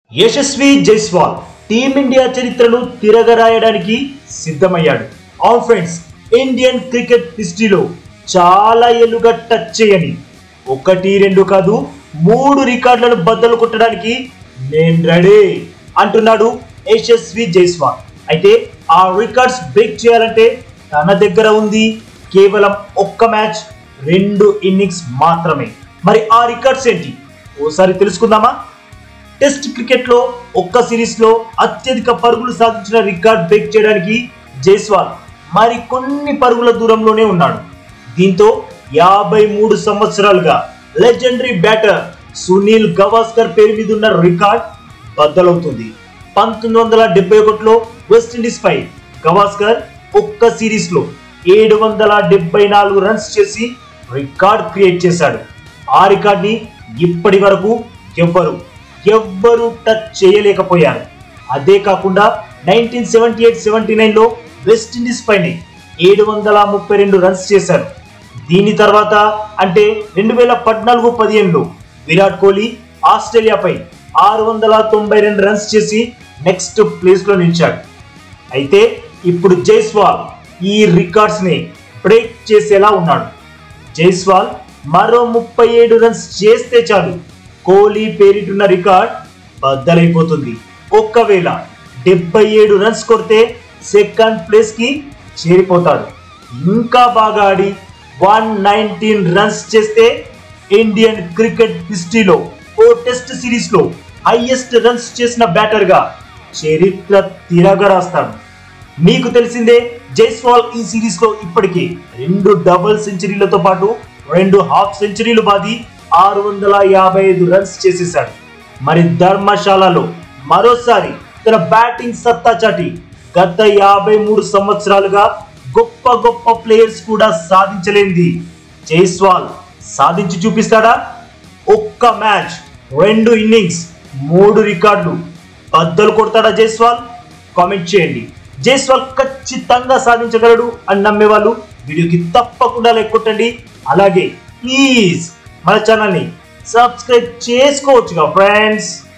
Yashasvi Jaiswal team India చరిత్రను తిరగరాయడానికి సిద్ధమయ్యాడు ఆల్ ఫ్రెండ్స్ ఇండియన్ క్రికెట్ హిస్టరీలో చాలా ఏళ్ళుగా టచ్ చేయని ఒకటి రెండు కాదు మూడు రికార్డులను బద్దలు కొట్టడానికి నేను రెడీ అంటున్నాడు యశస్వి జైస్వాల్ అయితే ఆ రికార్డ్స్ బ్రేక్ చేయాలంటే తన దగ్గర ఉంది కేవలం ఒక్క మ్యాచ్ రెండు ఇన్నింగ్స్ మాత్రమే మరి ఆ రికార్డ్స్ ఏంటి ఓసారి తెలుసుకుందామా టెస్ట్ క్రికెట్ లో ఒక్క సిరీస్ లో అత్యధిక పరుగులు సాధించిన రికార్డ్ బ్రేక్ చేయడానికి జైస్వాల్ మరి కొన్ని పరుగుల దూరంలోనే ఉన్నాడు దీంతో యాభై మూడు సంవత్సరాలుగా లెజెండరీ బ్యాటర్ సునీల్ గవాస్కర్ పేరు మీద ఉన్న రికార్డ్ బద్దలవుతుంది పంతొమ్మిది వందల డెబ్బై ఒకటిలో వెస్టిండీస్ పై గవాస్కర్ ఒక్క సిరీస్ లో ఏడు వందల డెబ్బై నాలుగు రన్స్ చేసి రికార్డ్ క్రియేట్ చేశాడు ఆ రికార్డ్ ని ఇప్పటి వరకు ఎవ్వరు ఎవ్వరు టచ్ చేయలేకపోయారు అదే కాకుండా నైన్టీన్ సెవెంటీ ఎయిట్ సెవెంటీ నైన్లో వెస్టిండీస్ పైనే ఏడు వందల ముప్పై రెండు రన్స్ చేశారు దీని తర్వాత అంటే రెండు వేల పద్నాలుగు పదిహేనులో విరాట్ కోహ్లీ ఆస్ట్రేలియాపై ఆరు వందల తొంభై రెండు రన్స్ చేసి నెక్స్ట్ ప్లేస్ లో నిలిచాడు అయితే ఇప్పుడు జైస్వాల్ ఈ రికార్డ్స్ ని బ్రేక్ చేసేలా ఉన్నాడు జైస్వాల్ మరో ముప్పై ఏడు రన్స్ చేస్తే చాలు కోహ్లీ పేరిటున్న రికార్డ్ బద్దలైపోతుంది ఒక్కవేళ డెబ్బై ఏడు రన్స్ కొడితే సెకండ్ ప్లేస్ కి చేరిపోతాడు ఇంకా బాగా ఆడి వన్ నైన్టీన్ రన్స్ చేస్తే ఇండియన్ క్రికెట్ హిస్టరీలో ఓ టెస్ట్ సిరీస్ లో హైయెస్ట్ రన్స్ చేసిన బ్యాటర్ గా చరిత్ర తిరగరాస్తాడు మీకు తెలిసిందే జైస్వాల్ ఈ సిరీస్ లో ఇప్పటికే రెండు డబుల్ సెంచరీలతో పాటు రెండు హాఫ్ సెంచరీలు బాది ఆరు వందల యాభై ఐదు రన్స్ చేసేశాడు మరి ధర్మశాలలో మరోసారి తన బ్యాటింగ్ సత్తా చాటి గత యాభై మూడు సంవత్సరాలుగా గొప్ప గొప్ప ప్లేయర్స్ కూడా సాధించలేంది జైస్వాల్ సాధించి చూపిస్తాడా ఒక్క మ్యాచ్ రెండు ఇన్నింగ్స్ మూడు రికార్డులు బద్దలు కొడతాడా జైస్వాల్ కామెంట్ చేయండి జైస్వాల్ ఖచ్చితంగా సాధించగలడు అని నమ్మే వాళ్ళు వీడియోకి తప్పకుండా లైక్ కొట్టండి అలాగే ప్లీజ్ మన ఛానల్ని సబ్స్క్రైబ్ చేసుకోవచ్చుగా ఫ్రెండ్స్